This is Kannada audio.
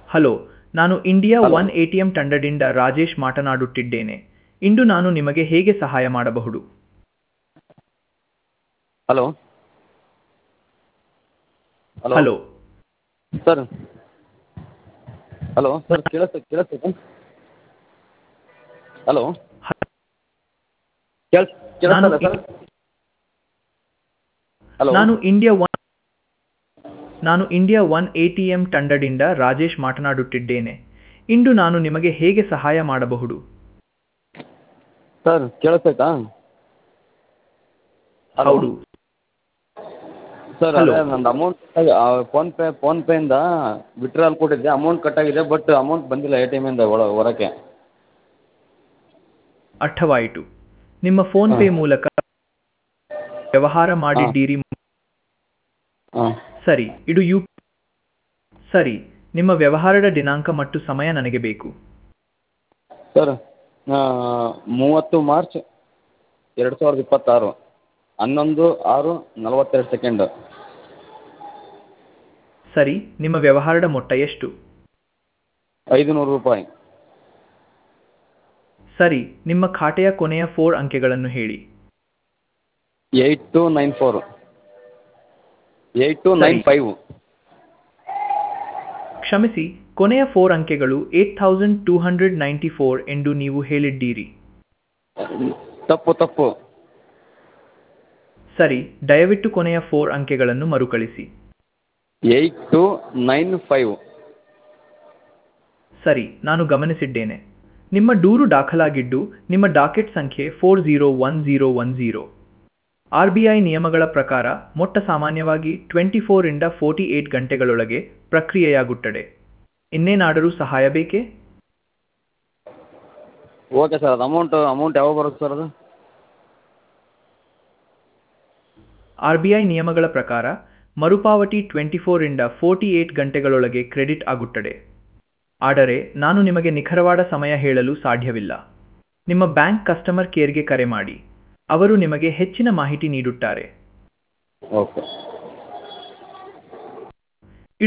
ಹಲೋ ನಾನು ಇಂಡಿಯಾ Hello. ಒನ್ ಎಟಿಎಂ ತಂಡದಿಂದ ರಾಜೇಶ್ ಮಾತನಾಡುತ್ತಿದ್ದೇನೆ ಇಂದು ನಾನು ನಿಮಗೆ ಹೇಗೆ ಸಹಾಯ ಮಾಡಬಹುದು hello hello sir hello sir ಕೇಳಿಸ್ತ ಕೇಳಿಸ್ತೈತೆ ಹಲೋ ಕೇಳಿಸ್ ಕೇಳಿಸ್ತದ ನಾನು ಸರ್ ಹಲೋ ನಾನು ಇಂಡಿಯಾ ಒನ್ ನಾನು ಇಂಡಿಯಾ ಒನ್ ಎಟಿಎಂ ತಂಡದಿಂದ ರಾಜೇಶ್ ಮಾತನಾಡುತ್ತಿದ್ದೇನೆ ಇಂದು ನಾನು ನಿಮಗೆ ಹೇಗೆ ಸಹಾಯ ಮಾಡಬಹುದು ಸರ್ ಕೇಳಿಸ್ತೈತಾ ಹಲೋ ಹೌದು ಸರ್ Hello. ಅದೇ ನಂದು ಅಮೌಂಟ್ ಫೋನ್ಪೇ ಫೋನ್ಪೇಯಿಂದ ವಿಡ್ರಾಲ್ ಕೊಟ್ಟಿದ್ದೆ ಅಮೌಂಟ್ ಕಟ್ಟಾಗಿದೆ ಬಟ್ ಅಮೌಂಟ್ ಬಂದಿಲ್ಲ ಎ ಟಿ ಎಮ್ಮಿಂದ ಒಳ ಹೊರಕ್ಕೆ ಅರ್ಥವಾಯಿತು ನಿಮ್ಮ ಫೋನ್ ಪೇ ಹಾ. ಮೂಲಕ ವ್ಯವಹಾರ ಮಾಡಿದ್ದೀರಿ ಹಾಂ ಸರಿ ಇದು ಯು ಸರಿ ನಿಮ್ಮ ವ್ಯವಹಾರದ ದಿನಾಂಕ ಮತ್ತು ಸಮಯ ನನಗೆ ಬೇಕು ಸರ್ ಮೂವತ್ತು ಮಾರ್ಚ್ ಎರಡು ಸಾವಿರದ ಇಪ್ಪತ್ತಾರು ಹನ್ನೊಂದು ಆರು ನಲವತ್ತೆರಡು ಸೆಕೆಂಡ್ ಸರಿ ನಿಮ್ಮ ವ್ಯವಹಾರದ ಮೊತ್ತ ಎಷ್ಟು ಐದು ನೂರು ರೂಪಾಯಿ ಸರಿ ನಿಮ್ಮ ಖಾತೆಯ ಕೊನೆಯ ಫೋರ್ ಅಂಕೆಗಳನ್ನು ಹೇಳಿ eight two nine four eight two nine ಸರಿ. ಫೈವ್ ಕ್ಷಮಿಸಿ ಕೊನೆಯ ಫೋರ್ ಅಂಕೆಗಳು eight thousand two hundred ninety four ಎಂದು ನೀವು ಹೇಳಿದ್ದೀರಿ ತಪ್ಪು ತಪ್ಪು ಸರಿ ದಯವಿಟ್ಟು ಕೊನೆಯ ಫೋರ್ ಅಂಕೆಗಳನ್ನು ಮರುಕಳಿಸಿ ಏಯ್ಟ್ ಟು ನೈನ್ ಫೈವ್ ಸರಿ ನಾನು ಗಮನಿಸಿದ್ದೇನೆ ನಿಮ್ಮ ದೂರು ದಾಖಲಾಗಿದ್ದು ನಿಮ್ಮ ಡಾಕೆಟ್ ಸಂಖ್ಯೆ four zero one zero one zero R B I ನಿಯಮಗಳ ಪ್ರಕಾರ ಮೊಟ್ಟ ಸಾಮಾನ್ಯವಾಗಿ ಟ್ವೆಂಟಿ ಫೋರಿಂದ ಫೋರ್ಟಿ ಏಟ್ ಗಂಟೆಗಳೊಳಗೆ ಪ್ರಕ್ರಿಯೆಯಾಗುತ್ತದೆ ಇನ್ನೇನಾದರೂ ಸಹಾಯ ಬೇಕೇ ಓಕೆ ಸರ್ ಅದು ಅಮೌಂಟ್ ಅಮೌಂಟ್ ಯಾವಾಗ ಬರುತ್ತೆ ಸರ್ ಅದು ಆರ್ ಬಿ ಐ ನಿಯಮಗಳ ಪ್ರಕಾರ ಮರುಪಾವತಿ ಟ್ವೆಂಟಿ ಫೋರಿಂದ ಫೋರ್ಟಿ ಏಟ್ ಗಂಟೆಗಳೊಳಗೆ ಕ್ರೆಡಿಟ್ ಆಗುತ್ತದೆ ಆದರೆ ನಾನು ನಿಮಗೆ ನಿಖರವಾದ ಸಮಯ ಹೇಳಲು ಸಾಧ್ಯವಿಲ್ಲ ನಿಮ್ಮ ಬ್ಯಾಂಕ್ ಕಸ್ಟಮರ್ ಕೇರ್ಗೆ ಕರೆ ಮಾಡಿ ಅವರು ನಿಮಗೆ ಹೆಚ್ಚಿನ ಮಾಹಿತಿ ನೀಡುತ್ತಾರೆ ಓಕೆ